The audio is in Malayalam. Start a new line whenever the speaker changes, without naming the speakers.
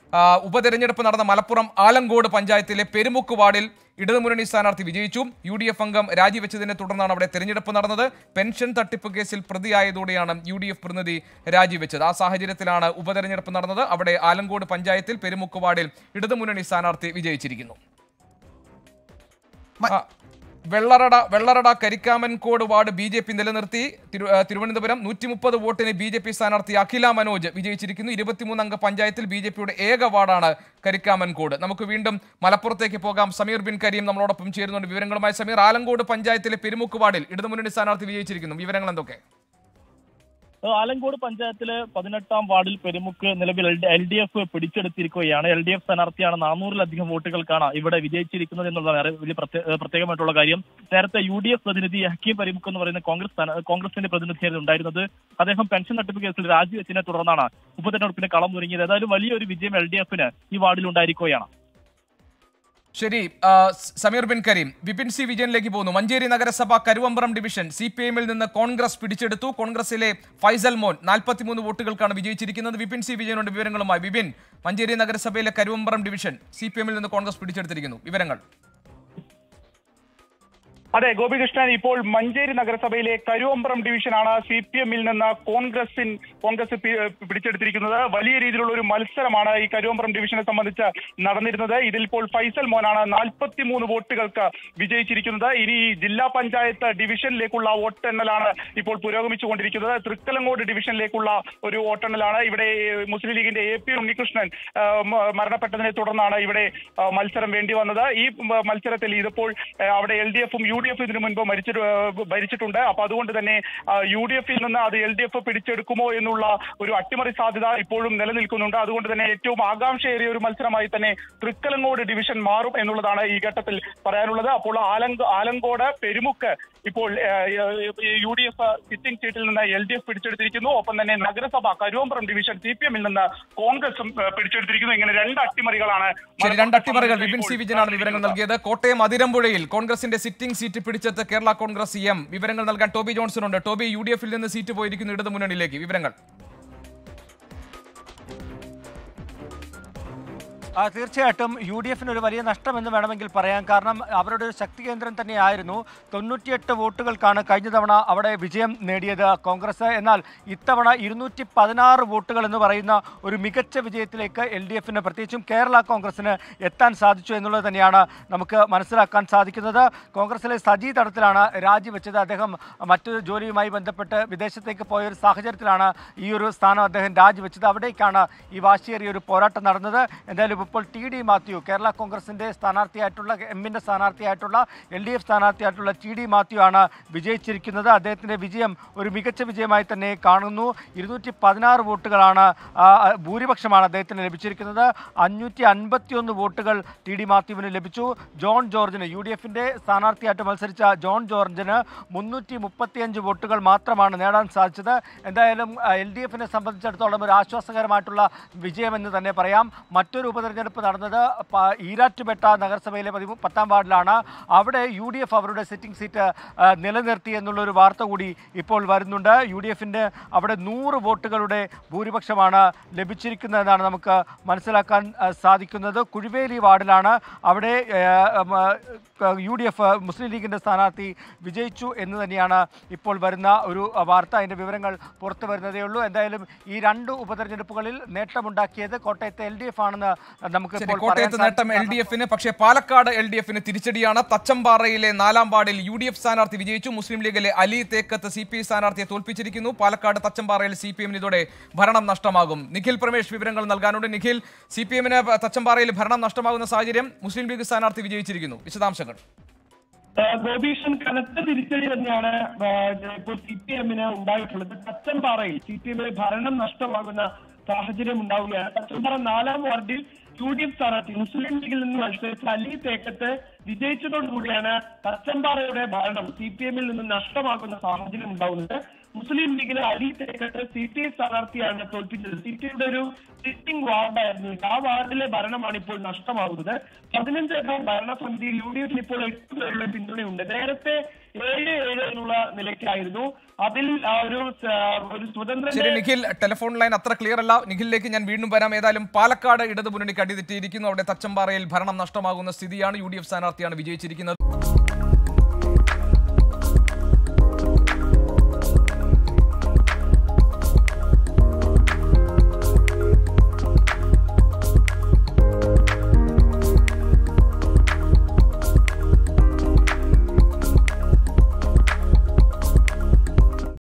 ആ, ഉപതെരഞ്ഞെടുപ്പ് നടന്ന മലപ്പുറം ആലങ്കോട് പഞ്ചായത്തിലെ പെരുമുക്ക് വാർഡിൽ ഇടതുമുന്നണി സ്ഥാനാർത്ഥി വിജയിച്ചു യു ഡി എഫ് അംഗം രാജിവെച്ചതിനെ തുടർന്നാണ് അവിടെ തെരഞ്ഞെടുപ്പ് നടന്നത് പെൻഷൻ തട്ടിപ്പ് കേസിൽ പ്രതിയായതോടെയാണ് യു ഡി എഫ് പ്രതിനിധി രാജിവെച്ചത് ആ സാഹചര്യത്തിലാണ് ഉപതെരഞ്ഞെടുപ്പ് നടന്നത് അവിടെ ആലങ്കോട് പഞ്ചായത്തിൽ പെരുമുക്ക് വാർഡിൽ ഇടതുമുന്നണി സ്ഥാനാർത്ഥി വിജയിച്ചിരിക്കുന്നു ആ, Vellarada Vellarada Karikkamankode ward B J P നിലനിർത്തി തിരു- ആ, തിരുവനന്തപുരം നൂറ്റി മുപ്പത് വോട്ടിന് ബി ജെ പി സ്ഥാനാർത്ഥി അഖില മനോജ് വിജയിച്ചിരിക്കുന്നു ഇരുപത്തിമൂന്ന് അംഗ പഞ്ചായത്തിൽ ബി ജെ പിയുടെ ഏക വാർഡാണ് കരിക്കാമൻകോട് നമുക്ക് വീണ്ടും മലപ്പുറത്തേക്ക് പോകാം സമീർ ബിൻ കരീം നമ്മളോടൊപ്പം ചേരുന്നുണ്ട് വിവരങ്ങളുമായി സമീർ ആലങ്കോട് പഞ്ചായത്തിലെ പെരുമുക്ക് വാർഡിൽ ഇടതുമുന്നണി സ്ഥാനാർത്ഥി വിജയിച്ചിരിക്കുന്നു വിവരങ്ങൾ എന്തൊക്കെ
ആലങ്കോട് പഞ്ചായത്തിലെ പതിനെട്ടാം വാർഡിൽ പെരുമുക്ക് നിലവിൽ എൽ ഡി എഫ് പിടിച്ചെടുത്തിരിക്കുകയാണ് എൽ ഡി എഫ് സ്ഥാനാർത്ഥിയാണ് നാനൂറിലധികം വോട്ടുകൾക്കാണ് ഇവിടെ വിജയിച്ചിരിക്കുന്നത് എന്നുള്ളതാണ് ഏറെ വലിയ പ്രത്യേ- ഏഹ് പ്രത്യേകമായിട്ടുള്ള കാര്യം നേരത്തെ യു ഡി എഫ് പ്രതിനിധി ഹക്കീം പെരുമുക്ക് എന്ന് പറയുന്ന കോൺഗ്രസ് സ്ഥാന- കോൺഗ്രസിന്റെ പ്രതിനിധിയായിരുന്നു ഉണ്ടായിരുന്നത് അദ്ദേഹം പെൻഷൻ തട്ടിപ്പ് കേസിൽ രാജിവെച്ചതിനെ തുടർന്നാണ് ഉപതെരഞ്ഞെടുപ്പിന് കളം ഒരുങ്ങിയത് ഏതായാലും വലിയൊരു വിജയം എൽ ഡി എഫിന് ഈ വാർഡിൽ ഉണ്ടായിരിക്കുകയാണ്
ശരി ആ, സ് സമീർ ബിൻ കരീം വിപിൻ സി വിജയനിലേക്ക് പോകുന്നു മഞ്ചേരി നഗരസഭ കരുവമ്പ്രം ഡിവിഷൻ സി പി എമ്മിൽ നിന്ന് കോൺഗ്രസ് പിടിച്ചെടുത്തു കോൺഗ്രസിലെ ഫൈസൽ മോൻ നാൽപ്പത്തിമൂന്ന് വോട്ടുകൾക്കാണ് വിജയിച്ചിരിക്കുന്നത് വിപിൻ സി വിജയനുണ്ട് വിവരങ്ങളുമായി വിപിൻ മഞ്ചേരി നഗരസഭയിലെ കരുവമ്പ്രം ഡിവിഷൻ സി പി എമ്മിൽ നിന്ന് കോൺഗ്രസ് പിടിച്ചെടുത്തിരിക്കുന്നു വിവരങ്ങൾ
അതെ ഗോപികൃഷ്ണൻ ഇപ്പോൾ മഞ്ചേരി നഗരസഭയിലെ കരുവമ്പ്രം ഡിവിഷനാണ് സി പി എമ്മിൽ നിന്ന് കോൺഗ്രസിൻ കോൺഗ്രസ് പി- പിടിച്ചെടുത്തിരിക്കുന്നത് വലിയ രീതിയിലുള്ള ഒരു മത്സരമാണ് ഈ കരുവമ്പ്രം ഡിവിഷനെ സംബന്ധിച്ച് നടന്നിരുന്നത് ഇതിൽ ഇപ്പോൾ ഫൈസൽ മോനാണ് നാൽപ്പത്തിമൂന്ന് വോട്ടുകൾക്ക് വിജയിച്ചിരിക്കുന്നത് ഇനി ഈ ജില്ലാ പഞ്ചായത്ത് ഡിവിഷനിലേക്കുള്ള വോട്ടെണ്ണലാണ് ഇപ്പോൾ പുരോഗമിച്ചുകൊണ്ടിരിക്കുന്നത് തൃക്കലങ്ങോട് ഡിവിഷനിലേക്കുള്ള ഒരു വോട്ടെണ്ണലാണ് ഇവിടെ മുസ്ലിം ലീഗിന്റെ എ പി ഉണ്ണികൃഷ്ണൻ ആ, മ- മരണപ്പെട്ടതിനെ തുടർന്നാണ് ഇവിടെ ആ, മത്സരം വേണ്ടി വന്നത് ഈ മ- മത്സരത്തിൽ ഇതിപ്പോൾ ആ, അവിടെ എൽ ഡി എഫും യു ഡി എഫ് ഇതിനു മുൻപ് മരിച്ചിട്ട് ആ, ഭരിച്ചിട്ടുണ്ട് അപ്പൊ അതുകൊണ്ട് തന്നെ യു ഡി എഫിൽ നിന്ന് അത് എൽ ഡി എഫ് പിടിച്ചെടുക്കുമോ എന്നുള്ള ഒരു അട്ടിമറി സാധ്യത ഇപ്പോഴും നിലനിൽക്കുന്നുണ്ട് അതുകൊണ്ട് തന്നെ ഏറ്റവും ആകാംക്ഷയേറിയ ഒരു മത്സരമായി തന്നെ തൃക്കലങ്ങോട് ഡിവിഷൻ മാറും എന്നുള്ളതാണ് ഈ ഘട്ടത്തിൽ പറയാനുള്ളത് അപ്പോൾ ആലങ്ക ആലങ്കോട് പെരുമുക്ക് ഇപ്പോൾ യു ഡി എഫ് സിറ്റിംഗ് സീറ്റിൽ നിന്ന് എൽ ഡി എഫ് പിടിച്ചെടുത്തിരിക്കുന്നു ഒപ്പം തന്നെ നഗരസഭ കരുവമ്പ്രം ഡിവിഷൻ സി പി എമ്മിൽ നിന്ന് കോൺഗ്രസും ആ, പിടിച്ചെടുത്തിരിക്കുന്നു ഇങ്ങനെ രണ്ട് അട്ടിമറികളാണ്
ശരി രണ്ട് അട്ടിമറികൾ വിപിൻ സി വിജയനാണ് വിവരങ്ങൾ നൽകിയത് കോട്ടയം അതിരമ്പുഴയിൽ കോൺഗ്രസിന്റെ സിറ്റിംഗ് സീറ്റ് പിടിച്ചെടുത്ത കേരള കോൺഗ്രസ് എം വിവരങ്ങൾ നൽകാൻ ടോബി ജോൺസൺ ഉണ്ട് ടോബി യു ഡി എഫിൽ നിന്ന് സീറ്റ് പോയിരിക്കുന്നു ഇടതു മുന്നണിയിലേക്ക് വിവരങ്ങൾ
ആ, തീർച്ചയായിട്ടും യു ഡി എഫിന് ഒരു വലിയ നഷ്ടമെന്ന് വേണമെങ്കിൽ പറയാം കാരണം അവരുടെ ഒരു ശക്തി കേന്ദ്രം തന്നെയായിരുന്നു തൊണ്ണൂറ്റിയെട്ട് വോട്ടുകൾക്കാണ് കഴിഞ്ഞ തവണ അവിടെ വിജയം നേടിയത് കോൺഗ്രസ് എന്നാൽ ഇത്തവണ ഇരുന്നൂറ്റി പതിനാറ് വോട്ടുകൾ എന്ന് പറയുന്ന ഒരു മികച്ച വിജയത്തിലേക്ക് എൽ ഡി എഫിന് പ്രത്യേകിച്ചും കേരള കോൺഗ്രസിന് എത്താൻ സാധിച്ചു എന്നുള്ളത് തന്നെയാണ് നമുക്ക് മനസ്സിലാക്കാൻ സാധിക്കുന്നത് കോൺഗ്രസിലെ സജി തടത്തിലാണ് രാജിവെച്ചത് അദ്ദേഹം മറ്റൊരു ജോലിയുമായി ബന്ധപ്പെട്ട് വിദേശത്തേക്ക് പോയ ഒരു സാഹചര്യത്തിലാണ് ഈ ഒരു സ്ഥാനം അദ്ദേഹം രാജിവെച്ചത് അവിടേക്കാണ് ഈ വാശിയേറിയ ഒരു പോരാട്ടം നടന്നത് എന്തായാലും ഇപ്പോൾ ടി ഡി മാത്യു കേരള കോൺഗ്രസിന്റെ സ്ഥാനാർത്ഥിയായിട്ടുള്ള എമ്മിന്റെ സ്ഥാനാർത്ഥിയായിട്ടുള്ള എൽ ഡി എഫ് സ്ഥാനാർത്ഥിയായിട്ടുള്ള ടി ഡി മാത്യു ആണ് വിജയിച്ചിരിക്കുന്നത് അദ്ദേഹത്തിന്റെ വിജയം ഒരു മികച്ച വിജയമായി തന്നെ കാണുന്നു ഇരുന്നൂറ്റി പതിനാറ് വോട്ടുകളാണ് ആ, ആ, ഭൂരിപക്ഷമാണ് അദ്ദേഹത്തിന് ലഭിച്ചിരിക്കുന്നത് അഞ്ഞൂറ്റി അൻപത്തിയൊന്ന് വോട്ടുകൾ ടി ഡി മാത്യുവിന് ലഭിച്ചു ജോൺ ജോർജിന് യു ഡി എഫിന്റെ സ്ഥാനാർത്ഥിയായിട്ട് മത്സരിച്ച ജോൺ ജോർജിന് മുന്നൂറ്റി മുപ്പത്തിയഞ്ച് വോട്ടുകൾ മാത്രമാണ് നേടാൻ സാധിച്ചത് എന്തായാലും എൽ ഡി എഫിനെ സംബന്ധിച്ചിടത്തോളം ഒരു ആശ്വാസകരമായിട്ടുള്ള വിജയമെന്ന് തന്നെ പറയാം മറ്റൊരു ഉപതെരഞ്ഞെടുപ്പ് നടന്നത് പ- ഈരാറ്റുപേട്ട നഗരസഭയിലെ പതിമൂ പത്താം വാർഡിലാണ് അവിടെ യു ഡി എഫ് അവരുടെ സിറ്റിംഗ് സീറ്റ് ആ, നിലനിർത്തി എന്നുള്ളൊരു വാർത്ത കൂടി ഇപ്പോൾ വരുന്നുണ്ട് യു ഡി എഫിൻ്റെ അവിടെ നൂറ് വോട്ടുകളുടെ ഭൂരിപക്ഷമാണ് ലഭിച്ചിരിക്കുന്നതെന്നാണ് നമുക്ക് മനസ്സിലാക്കാൻ ആ, സാധിക്കുന്നത് കുഴുവേലി വാർഡിലാണ് അവിടെ യു ഡി എഫ് മുസ്ലിം ലീഗിൻ്റെ സ്ഥാനാർത്ഥി വിജയിച്ചു എന്ന് തന്നെയാണ് ഇപ്പോൾ വരുന്ന ഒരു ആ, വാർത്ത അതിൻ്റെ വിവരങ്ങൾ പുറത്തു വരുന്നതേ ഉള്ളൂ എന്തായാലും ഈ രണ്ട് ഉപതെരഞ്ഞെടുപ്പുകളിൽ നേട്ടമുണ്ടാക്കിയത് കോട്ടയത്തെ എൽ ഡി എഫ് ആണെന്ന് നമുക്ക്
ശരി
ഇപ്പോൾ
കോട്ടയത്ത്
പറയാൻ
നേട്ടം എൽ
സാധിക്കും.
ഡി എഫിന് പക്ഷേ പാലക്കാട് എൽ ഡി എഫിന് തിരിച്ചടിയാണ് തച്ചമ്പാറയിലെ നാലാം വാർഡിൽ യു ഡി എഫ് സ്ഥാനാർത്ഥി വിജയിച്ചു മുസ്ലിം ലീഗിലെ Ali Thekkath C P I സ്ഥാനാർത്ഥിയെ തോൽപ്പിച്ചിരിക്കുന്നു പാലക്കാട് തച്ചമ്പാറയിൽ സി പി എമ്മിന് ഇതോടെ ഭരണം നഷ്ടമാകും നിഖിൽ പ്രമേഷ് വിവരങ്ങൾ നൽകാനുണ്ട് നിഖിൽ സി പി എമ്മിന് തച്ചമ്പാറയിൽ ഭരണം നഷ്ടമാകുന്ന സാഹചര്യം മുസ്ലിം ലീഗ് സ്ഥാനാർത്ഥി വിജയിച്ചിരിക്കുന്നു വിശദാംശങ്ങൾ
ഗോപീഷൻ കനത്ത തിരിച്ചടി തന്നെയാണ് ആ, ഇപ്പോൾ സി പി എമ്മിന് ഉണ്ടായിട്ടുള്ളത് തച്ചമ്പാറയിൽ സി പി എമ്മിന് ഭരണം നഷ്ടമാകുന്ന സാഹചര്യം ഉണ്ടാവുകയാണ് തച്ചമ്പാറ നാലാം വാർഡിൽ യു ഡി എഫ് സ്ഥാനാർത്ഥി മുസ്ലിം ലീഗിൽ നിന്ന് മത്സരിച്ച അലി തേക്കത്ത് വിജയിച്ചതോടുകൂടിയാണ് തച്ചമ്പാറയുടെ ഭരണം സി പി എമ്മിൽ നിന്ന് നഷ്ടമാകുന്ന സാഹചര്യം ഉണ്ടാവുന്നത് മുസ്ലിം ലീഗിലെ Ali Thekkath C P I സ്ഥാനാർത്ഥിയാണ് തോൽപ്പിച്ചത് സി പി ഐയുടെ ഒരു സിറ്റിംഗ് വാർഡായിരുന്നു ഇത്. ആ വാർഡിലെ ഭരണമാണ് ഇപ്പോൾ നഷ്ടമാകുന്നത് പതിനഞ്ചംഗം ഭരണസമിതിയിൽ യു ഡി എഫിന് ഇപ്പോൾ എട്ട് പേരുടെ പിന്തുണയുണ്ട് നേരത്തെ ഏഴ് ഏഴ് എന്നുള്ള നിലയ്ക്കായിരുന്നു അതിൽ ആ ഒരു സ- ഒരു സ്വതന്ത്ര
ശരി നിഖിൽ ടെലിഫോൺ ലൈൻ അത്ര ക്ലിയർ അല്ല നിഖിലിലേക്ക് ഞാൻ വീണ്ടും വരാം ഏതായാലും പാലക്കാട് ഇടതു മുന്നണിക്ക് അടിതെറ്റിയിരിക്കുന്നു അവിടെ തച്ചമ്പാറയിൽ ഭരണം നഷ്ടമാകുന്ന സ്ഥിതിയാണ് യു ഡി എഫ് സ്ഥാനാർത്ഥിയാണ് വിജയിച്ചിരിക്കുന്നത്